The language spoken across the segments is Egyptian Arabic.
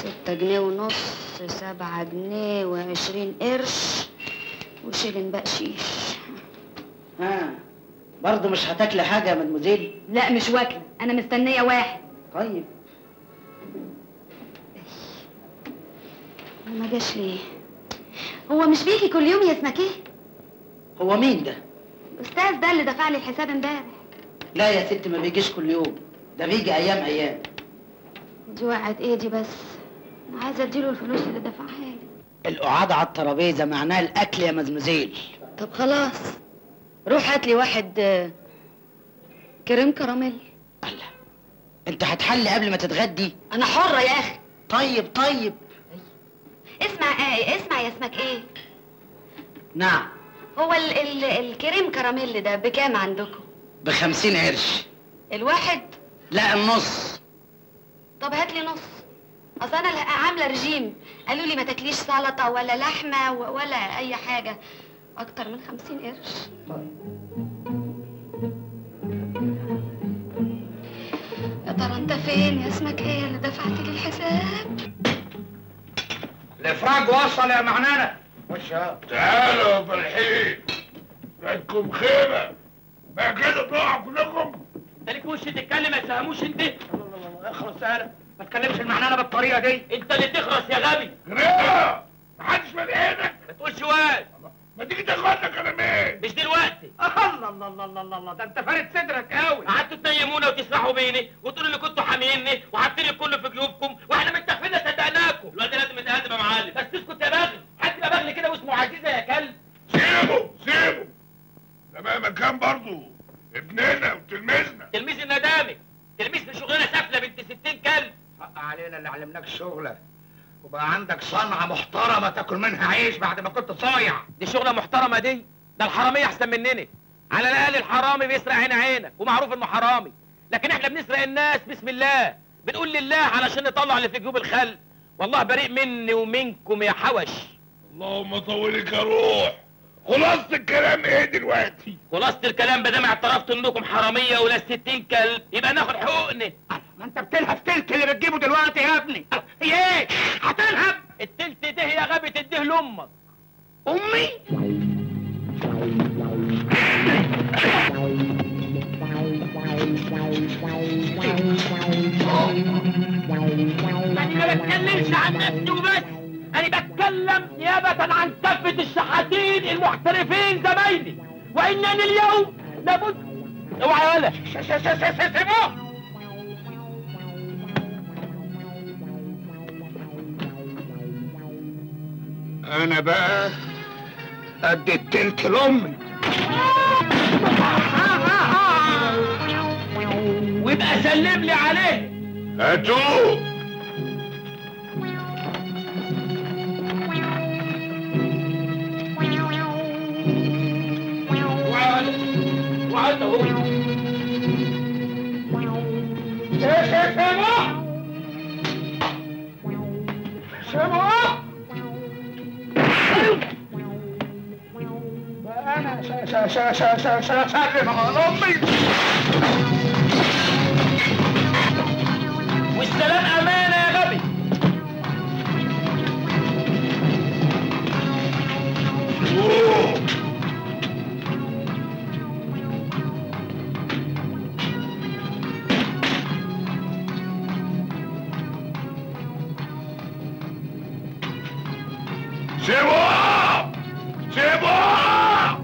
ستة جنيه ونص سبعة جنيه وعشرين قرش وشيلن بقشيش ها برضه مش هتاكلي حاجه يا مدموزيل لا مش واكلة أنا مستنية واحد طيب ما جاش ليه هو مش بيجي كل يوم يا اسمك ايه هو مين ده الاستاذ ده اللي دفع لي الحساب امبارح لا يا ست ما بيجيش كل يوم ده بيجي ايام ايام دي وقعت ايدي بس انا عايزه اديله الفلوس اللي دفعها لي القعاد على الترابيزه معناه الاكل يا مزمزيل طب خلاص روح هات لي واحد آه، كريم كراميل الله انت هتحلي قبل ما تتغدي انا حره يا اخي طيب طيب اسمع ايه اسمع يا اسمك ايه نعم هو ال ال الكريم كراميل ده بكام عندكم بخمسين قرش الواحد لا النص طب هات لي نص اصل انا عامله رجيم قالوا لي ما تاكليش سلطه ولا لحمه و- ولا اي حاجه اكتر من خمسين قرش يا ترى انت فين يا اسمك ايه اللي دفعت لي الحساب الافراج وصل يا معنانة وش تعالوا يا فرحين عندكم خيمة ما كده تقعوا كلكم انت ليك وش تتكلم ما تفهموش انت اخرس انا ما تكلمش المعنانة بالطريقة دي انت اللي تخرس يا غبي غريبة محدش ملحقك ما تقولش واد ما تيجي تاخدنا كلامين مش دلوقتي الله الله الله الله الله الله ده انت فارد صدرك قوي قعدتوا تنيمونا وتسرحوا بيني وتقولوا ان كنتوا حاميني وحاطين الكل في جيوبكم واحنا متفقين صدقناكم الواد ده لازم يتقدم يا معلم بس اسكت يا بغل حد يبقى بغل كده واسمه عزيزه يا كلب سيبه سيبه ده مهما كان برضه ابننا وتلميذنا تلميذ الندامي تلميذ في شغلانه سافله بنت 60 كلب حق علينا اللي علمناك الشغله وبقى عندك صنعه محترمه تاكل منها عيش بعد ما كنت صايع دي شغله محترمه دي ده الحراميه احسن مننا على الاقل الحرامي بيسرق عين عينك ومعروف انه حرامي لكن احنا بنسرق الناس بسم الله بنقول لله علشان نطلع اللي في جيوب الخلق والله بريء مني ومنكم يا حوش اللهم طولك يا روح خلاصة الكلام ايه دلوقتي خلاصة الكلام بدام اعترفت انكم حرامية ولا ستين كلب يبقى ناخد حقوقنا ما انت بتلهب تلت اللي بتجيبه دلوقتي يا ابني هي ايه هتلهب التلت ده يا غبي تديه لامك امي انا ما بتكلمش عن نفسي وبس انا بتكلم نيابة عن كافة الشحاتين المحترفين زمايلي وانني اليوم لابد اوعى يا ولا سيبوه انا بقى قد التلت لامي ويبقى سلم لي عليه هاتوه وعد اهو سيبوه انا سلم على امي والسلام امانه يا غبي سيبوه سيبوه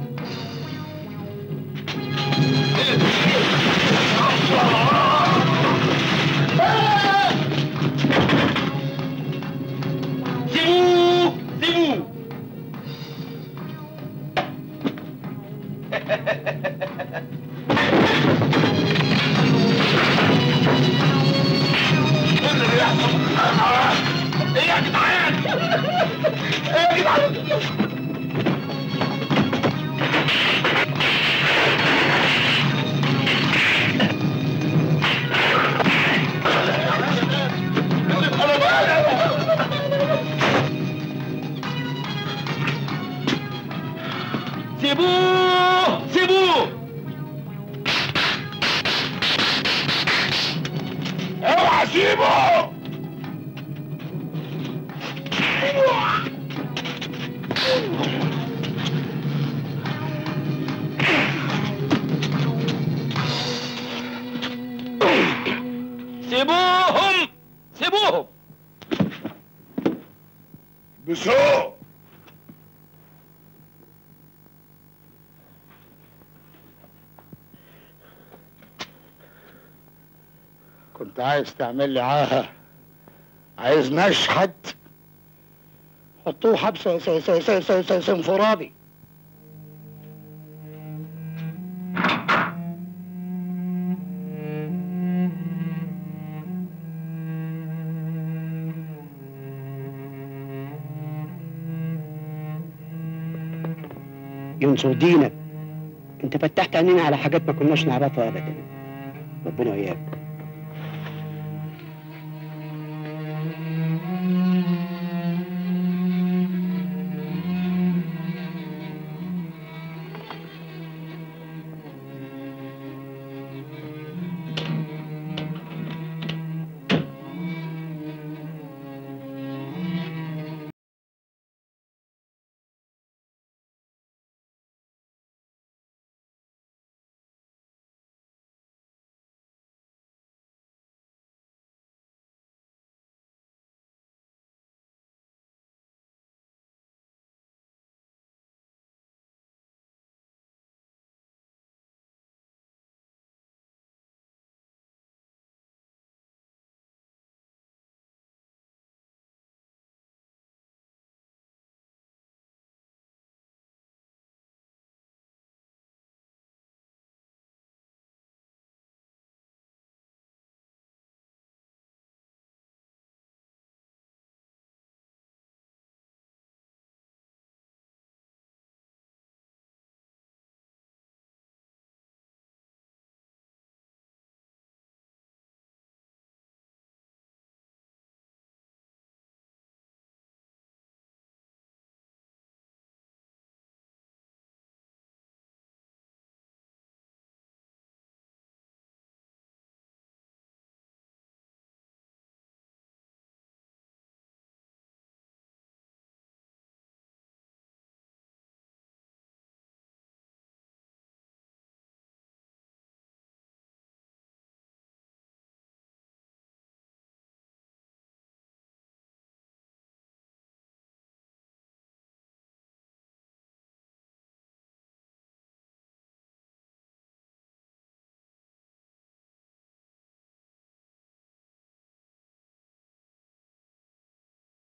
سيبوه سيبوه ايه يا جدعان ايه يا جدعان سيبوه سيبوه اوعى سيبه سيبوهم سيبوهم بسوق كنت عايز تعمل لي عاهة عايز نشحت حطوه حبس س- س- س- س- س- سنفرادي ينصر دينك انت فتحت عينينا على حاجات ما كناش نعرفها ابدا ربنا وياك